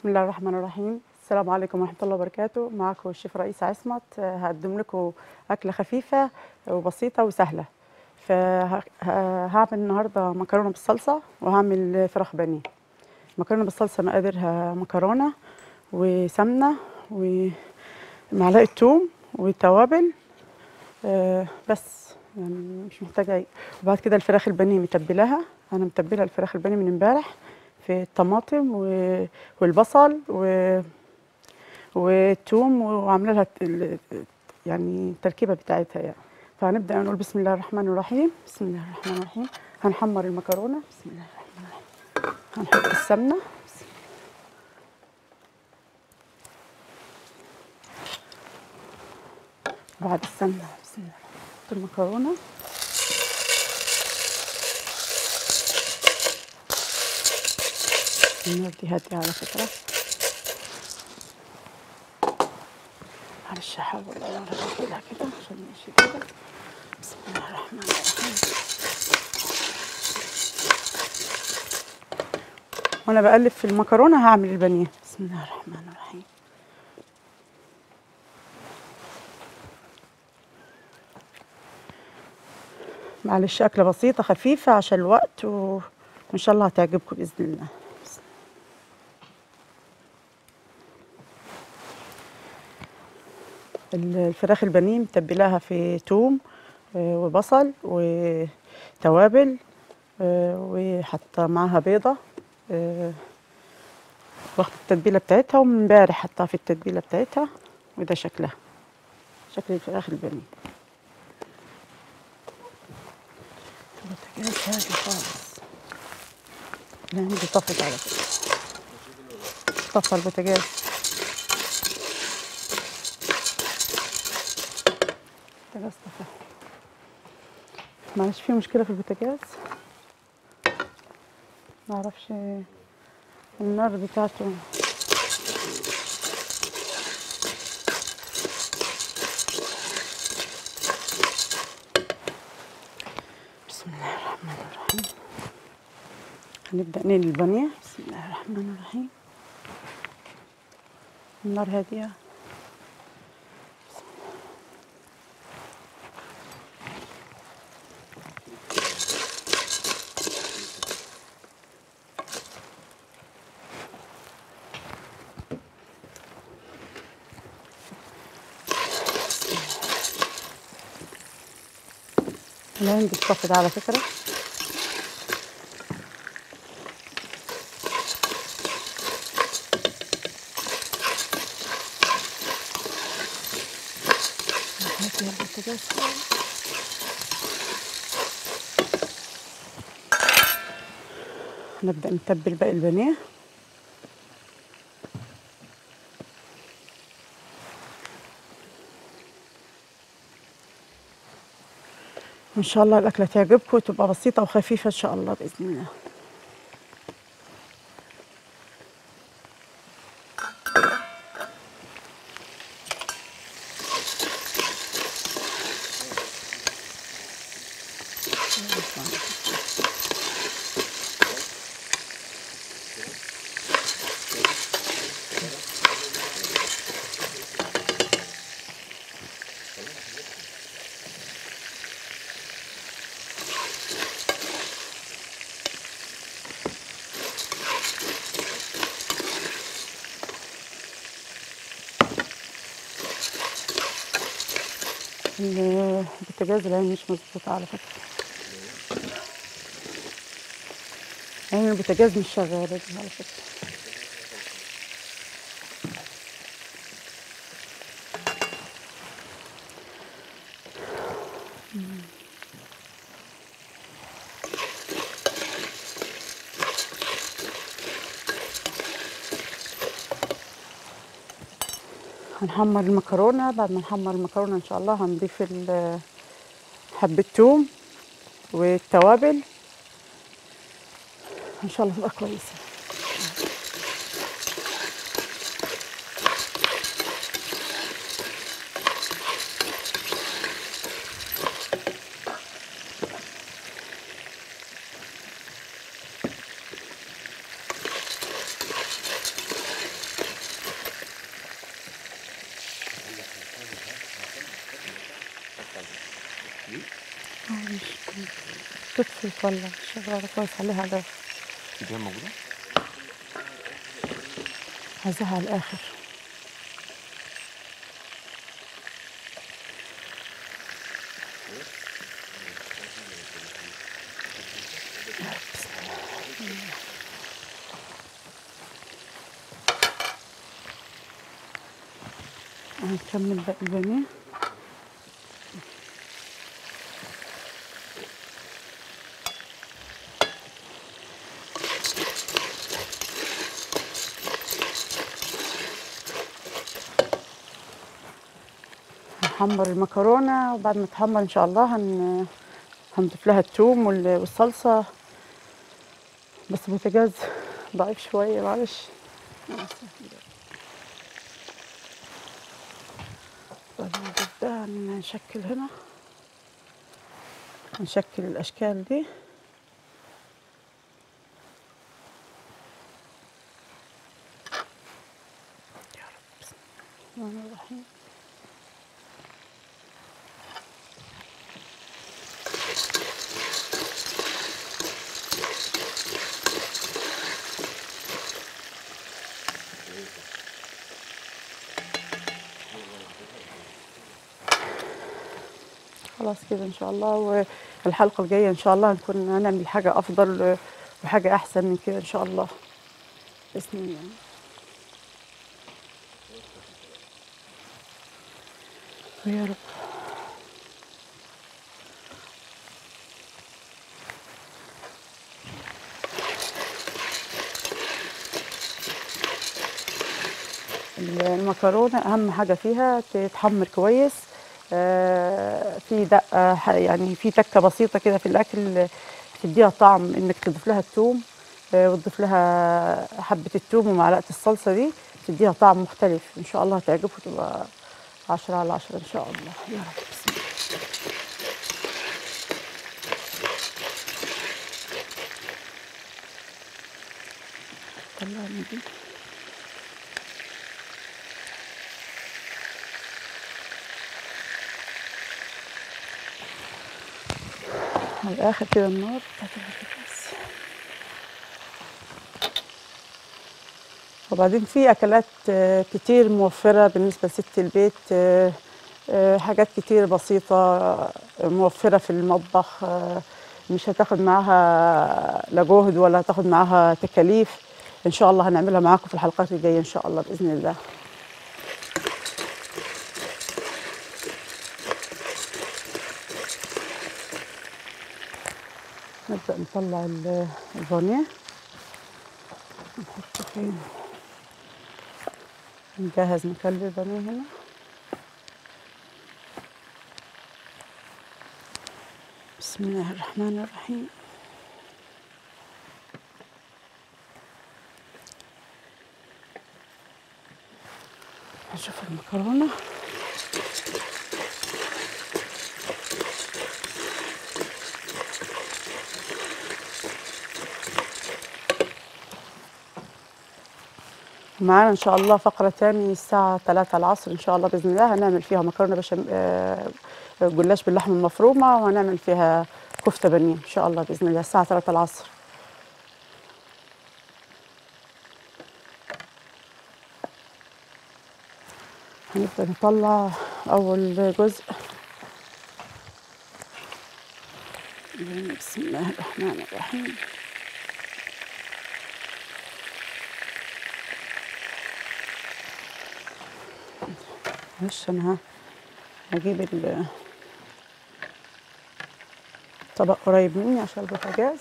بسم الله الرحمن الرحيم السلام عليكم ورحمة الله وبركاته معكم الشيف رئيس عصمت آه، هقدم لكم أكلة خفيفة وبسيطة وسهلة فهعمل النهاردة مكرونة بالصلصة وهعمل فراخ بانيه مكرونة بالصلصة مقاديرها مكرونة وسمنة ومعلقة توم وتوابل آه، بس يعني مش محتاجة أي وبعد كده الفراخ البانيه متبلاها أنا متبلة الفراخ البانيه من امبارح في الطماطم و- والبصل و والثوم وعامله لها ال- يعني التركيبه بتاعتها يعني فهنبدا نقول بسم الله الرحمن الرحيم بسم الله الرحمن الرحيم هنحمر المكرونه بسم الله الرحمن الرحيم هنحط السمنه بسم الله. بعد السمنه بسم الله نحط المكرونه النار دي هاديه على فكره معلش هحاول النار اقفلها كده عشان ماشي كده بسم الله الرحمن الرحيم وانا بقلب في المكرونه هعمل البانيه بسم الله الرحمن الرحيم معلش أكلة بسيطة خفيفة عشان الوقت و... وإن شاء الله هتعجبكم بإذن الله بسم الله. الفراخ البانيه متبلاها في توم آه، وبصل وتوابل آه، وحاطة معاها بيضة آه، واخدة التتبيلة بتاعتها ومن امبارح حطها في التتبيلة بتاعتها وده شكلها شكل الفراخ البانيه البوتاجاز هادي خالص لا عندي طفت على فكرة طفى البوتاجاز البوتاجاز طفى معلش في مشكلة في البوتاجاز معرفش النار بتاعته بسم الله الرحمن الرحيم هنبدأ نقلي البانيه بسم الله الرحمن الرحيم النار هادية لا عندي الطفي ده على فكرة هاتي البوتاجاز شوية. نبدأ نتبل باقي البانيه وإن شاء الله الأكلة تعجبكم وتبقى بسيطة وخفيفة إن شاء الله بإذن الله ال- البوتاجاز العين مش مظبوطة على فكرة عين البوتاجاز مش شغالة دي على فكرة هنحمر المكرونة بعد ما نحمر المكرونة إن شاء الله هنضيف ال- حبة توم والتوابل إن شاء الله تبقى كويسة تطفي تولع شغالة كويس عليها على دي موجوده عايزاها على الآخر هنكمل باقي البانيه هنحمر المكرونة وبعد ما تحمر إن شاء الله هن... هنضيف لها الثوم وال- والصلصة بس البوتاجاز ضعيف شوية معلش بعد ما نضيف ده هن- هنشكل هنا هنشكل الأشكال دي يا رب بسم الله الرحمن الرحيم خلاص كده ان شاء الله والحلقه الجايه ان شاء الله نكون هنعمل حاجه افضل وحاجه احسن من كده ان شاء الله باذن الله يا رب المكرونه اهم حاجه فيها تتحمر كويس آه، في دقه ح- يعني في تكه بسيطه كده في الاكل تديها طعم انك تضيف لها الثوم آه، وتضيف لها حبه الثوم ومعلقه الصلصه دي تديها طعم مختلف ان شاء الله هتعجبكم تبقى عشرة على عشرة ان شاء الله يا رب بسم الله طلعني دي على الاخر كده النار بتاعت البوتاجاز وبعدين في اكلات آه، كتير موفره بالنسبه لست البيت آه، آه، حاجات كتير بسيطه آه، موفره في المطبخ آه، مش هتاخد معاها لا جهد ولا هتاخد معاها تكاليف ان شاء الله هنعملها معاكم في الحلقات الجايه ان شاء الله باذن الله نبدأ نطلع ال- البانيه نحطه فين نجهز مكان البانيه هنا بسم الله الرحمن الرحيم نشوف المكرونه معانا ان شاء الله فقره تاني الساعه 3 العصر ان شاء الله باذن الله هنعمل فيها مكرونه بشام آه، جلاش باللحمه المفرومه وهنعمل فيها كفته بانيه ان شاء الله باذن الله الساعه 3 العصر هنبدا نطلع اول جزء بسم الله الرحمن الرحيم معلش انا ه- هجيب ال- الطبق قريب مني عشان البوتاجاز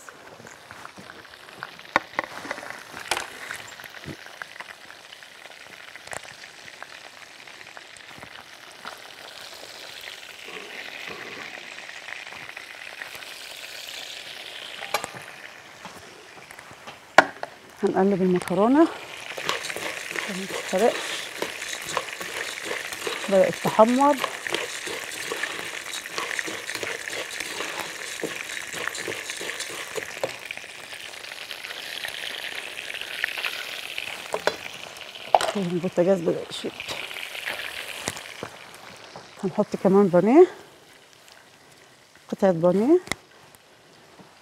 هنقلب المكرونه عشان ما تتحرقش بدأت تحمر البوتاجاز بدأ يشد هنحط كمان بانيه قطعة بانيه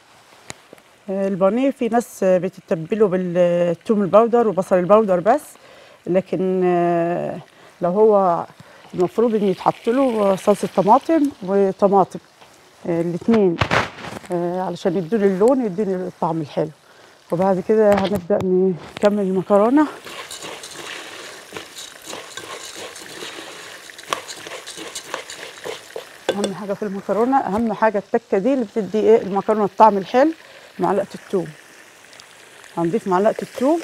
البانيه في ناس بتتبله بالثوم البودر وبصل البودر بس لكن آه، لو هو المفروض ان يتحط له صلصه طماطم وطماطم الاثنين علشان يدوني اللون يدوني الطعم الحلو وبعد كده هنبدا نكمل المكرونه اهم حاجه في المكرونه اهم حاجه التكه دي اللي بتدي ايه المكرونه الطعم الحلو معلقه الثوم هنضيف معلقه الثوم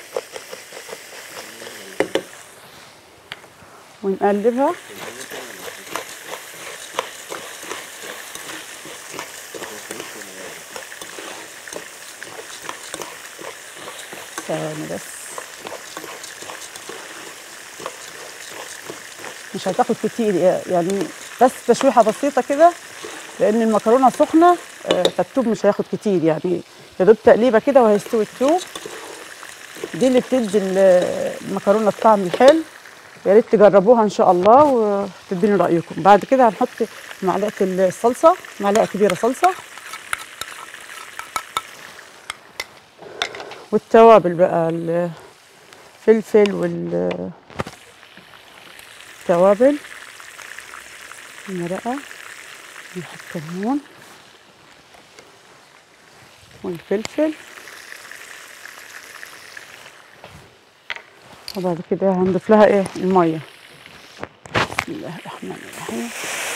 ونقلبها ثواني بس مش هتاخد كتير يعني بس تشويحه بسيطه كده لان المكرونه سخنه آه، فالثوم مش هياخد كتير يعني يا دوب تقليبه كده وهيستوي الثوم دي اللي بتدي ال- المكرونه الطعم الحلو يا ريت تجربوها ان شاء الله وتديني رايكم بعد كده هنحط معلقه الصلصه معلقه كبيره صلصه والتوابل بقى الفلفل والتوابل المرقة نحط كمون والفلفل وبعد كده هنضيف لها ايه المية بسم الله الرحمن الرحيم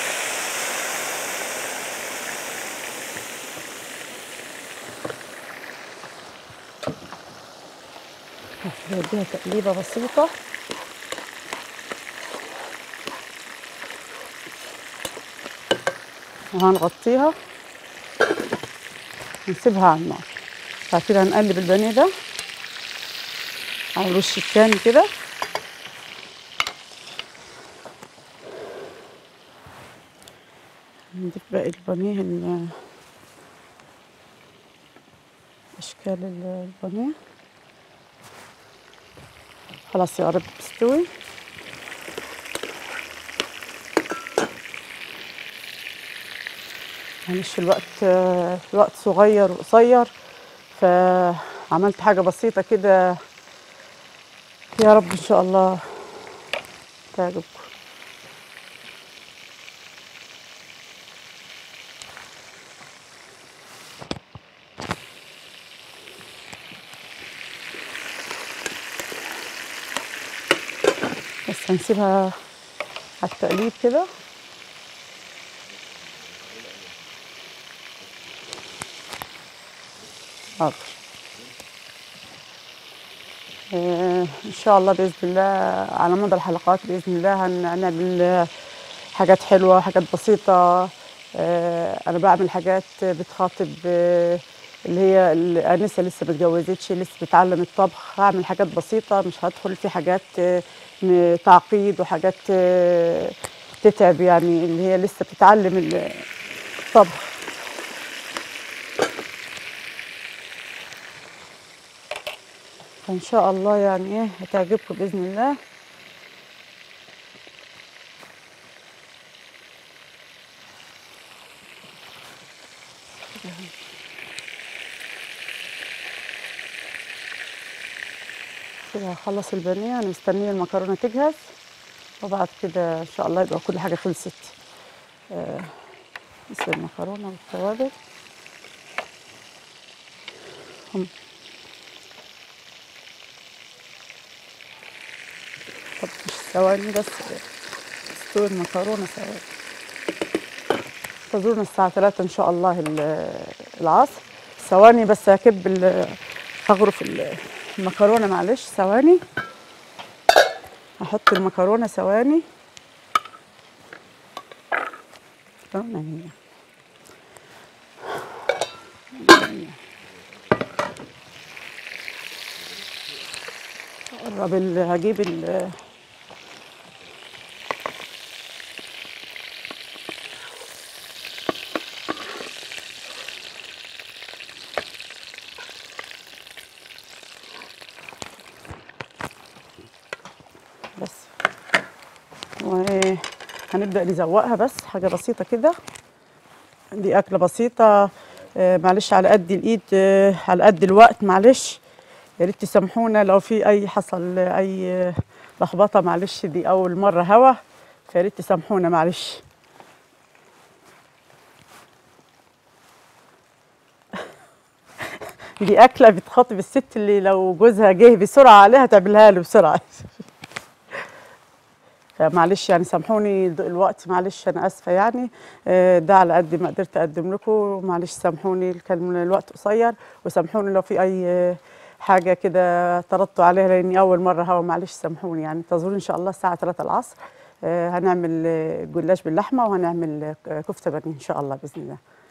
نديها تقليبة بسيطة وهنغطيها ونسيبها على النار بعد كده هنقلب البانيه ده على الوش التاني كده نضيف باقي البانيه ال- اشكال ال- البانيه خلاص يا رب تستوي معلش الوقت آه، الوقت صغير وقصير فعملت حاجة بسيطة كده يا رب إن شاء الله تعجبكم بس هنسيبها على التقليب كده حاضر آه، ان شاء الله باذن الله على مدى الحلقات باذن الله هن- هنعمل حاجات حلوه حاجات بسيطه آه، انا بعمل حاجات بتخاطب آه، اللي هي الانسه لسه متجوزتش لسه بتتعلم الطبخ هعمل حاجات بسيطه مش هدخل في حاجات آه، م- تعقيد وحاجات آه، تتعب يعني اللي هي لسه بتتعلم الطبخ فان شاء الله يعني ايه هتعجبكم باذن الله كده هخلص البانيه انا مستنيه المكرونه تجهز وبعد كده ان شاء الله يبقى كل حاجه خلصت آه، نسلق المكرونه والتوابل هم- طب مش ثواني بس تستوي المكرونه ثواني انتظرونا الساعة 3 إن شاء الله ال- العصر ثواني بس هكب ال- هغرف ال- المكرونة معلش ثواني هحط المكرونة ثواني ثواني قرب ال- هجيب ال بس وهنبدأ نزوقها بس حاجة بسيطة كده دي أكلة بسيطة آه، معلش على قد الايد آه، على قد الوقت معلش يا ريت تسامحونا لو في اي حصل اي آه، لخبطه معلش دي اول مره هوا فيا ريت تسامحونا معلش دي اكله بتخاطب الست اللي لو جوزها جه بسرعه عليها تعملها له بسرعه فمعلش يعني سامحوني د- الوقت معلش انا اسفه يعني آه، ده على قد ما قدرت اقدم لكم معلش سامحوني كان الوقت قصير وسامحوني لو في اي آه، حاجه كده طردتوا عليها لاني اول مره هوا معلش سامحوني يعني انتظروني ان شاء الله الساعه 3 العصر آه، هنعمل آه، جلاش باللحمه وهنعمل آه، كفته بني ان شاء الله باذن الله